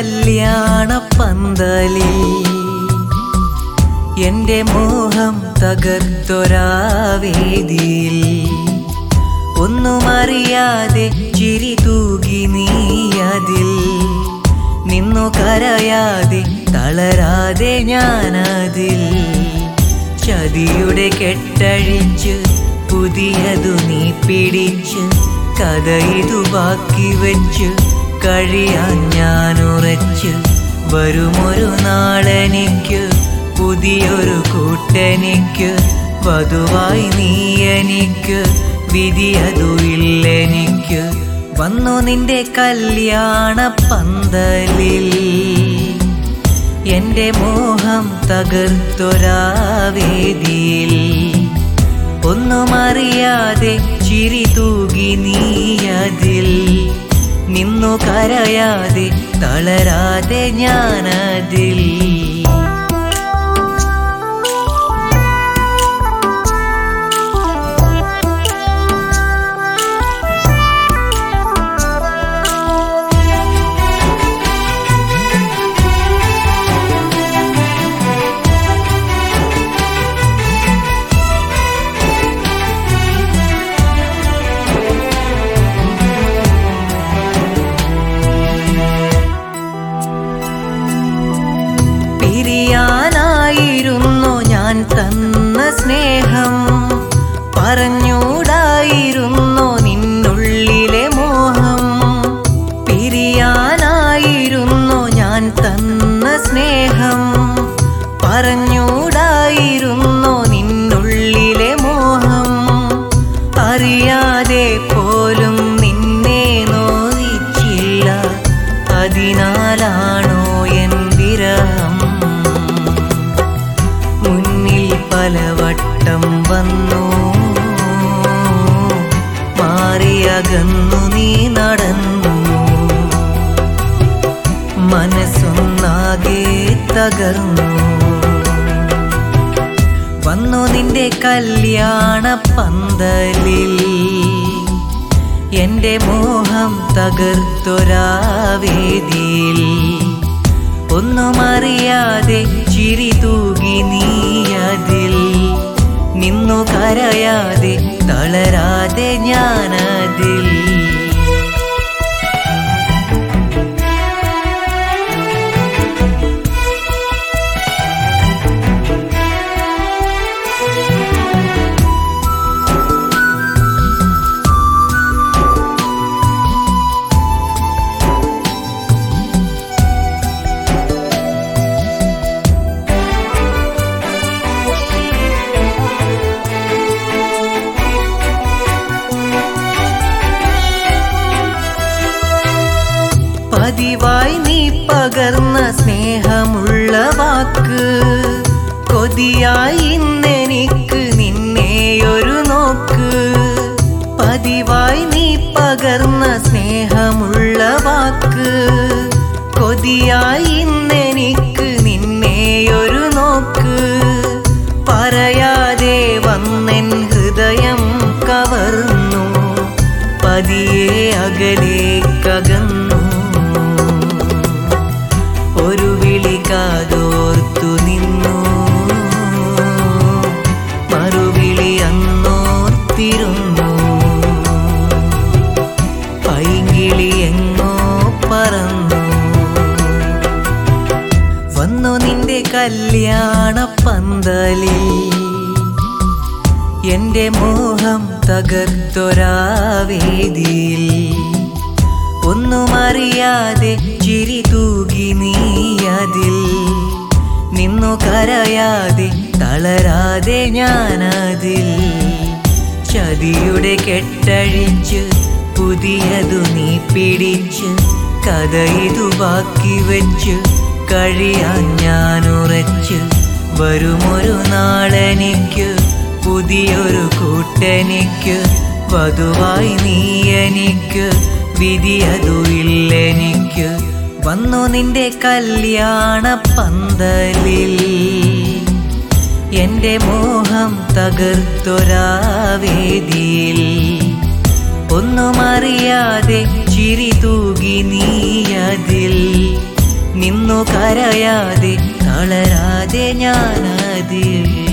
കല്യാണ പന്തലിൽ എന്റെ മോഹം തകർത്തൊരാവേദിയിൽ ഒന്നും അറിയാതെ ചിരി തൂകി നീ അതിൽ നിന്നു കരയാതെ തളരാതെ ഞാനതിൽ ചതിയുടെ കെട്ടഴിച്ച് പുതിയതു നീ പിടിച്ച് കഥ ഇതു ബാക്കി വെച്ച് കഴിയാൻ ഞാൻ ഉറച്ച് വരുമൊരു നാളെനിക്ക് പുതിയൊരു കൂട്ടെനിക്ക് വധുവായി നീ എനിക്ക് വിധിയതു ഇല്ലെനിക്ക് വന്നു നിന്റെ കല്യാണ പന്തലിൽ എന്റെ മോഹം തകർത്തൊരാവേദിയിൽ ഒന്നും അറിയാതെ ചിരി തൂകി നീ അതിൽ നിന്നു കരയാതെ തളരാതെ ഞാനതിൽ പിരിയാനായിരുന്നു ഞാൻ തന്ന സ്നേഹം പറഞ്ഞൂടായിരുന്നു നിന്നുള്ളിലെ മോഹം പിരിയാനായിരുന്നു ഞാൻ തന്ന സ്നേഹം പറഞ്ഞൂടായിരുന്നു നിന്നുള്ളിലെ മോഹം അറിയാതെ പോലും നിന്നെ നോയിച്ചില്ല അതിനാലാണോ എൻ വിരഹം മുന്നിൽ പലവട്ടം വന്നു മാറിയകന്നു നീ നടന്നു മനസ്സൊന്നാകെ തകർന്നു വന്നു നിന്റെ കല്യാണ പന്തലിൽ എന്റെ മോഹം തകർത്തൊരാവേദിയിൽ ഒന്നും അറിയാതെ ചിരി തൂകി നീ അതിൽ നിന്നു കരയാതെ തളരാതെ ഞാനതിൽ പതിവായി നീ പകർന്ന സ്നേഹമുള്ള വാക്ക് കൊതിയായി ഇന്നെനിക്ക് നിന്നെയൊരു നോക്ക് പതിവായി നീ പകർന്ന സ്നേഹമുള്ള വാക്ക് കൊതിയായി ഇന്നെനിക്ക് നിന്നെയൊരു നോക്ക് പറയാതെ വന്നെൻ ഹൃദയം കവർന്നു പതിയെ അകലേക്കകന്നു ഒരു വിളി കാതോർത്തു നിന്നു മറുവിളി അന്നോർത്തിരുന്നു പൈങ്കിളി എങ്ങോ പറന്നു വന്നു നിന്റെ കല്യാണ പന്തലിൽ എന്റെ മോഹം തകർത്തൊരാവേദിയിൽ ഒന്നും അറിയാതെ ചിരി തൂകി നീ അതിൽ നിന്നു കരയാതെ തളരാതെ ഞാനതിൽ ചതിയുടെ കെട്ടഴിച്ച് പുതിയതു നീ പിടിച്ച് കഥ ഇതു ബാക്കി വെച്ച് കഴിയാൻ ഞാൻ ഉറച്ച് വരുമൊരു നാളെനിക്ക് പുതിയൊരു കൂട്ടെനിക്ക് വധുവായി നീ എനിക്ക് വിധിയതു ഇല്ലെനിക്ക് വന്നു നിന്റെ കല്യാണ പന്തലിൽ എന്റെ മോഹം തകർത്തൊരാവേദിയിൽ ഒന്നും അറിയാതെ ചിരി തൂകി നീ അതിൽ നിന്നു കരയാതെ തളരാതെ ഞാനതിൽ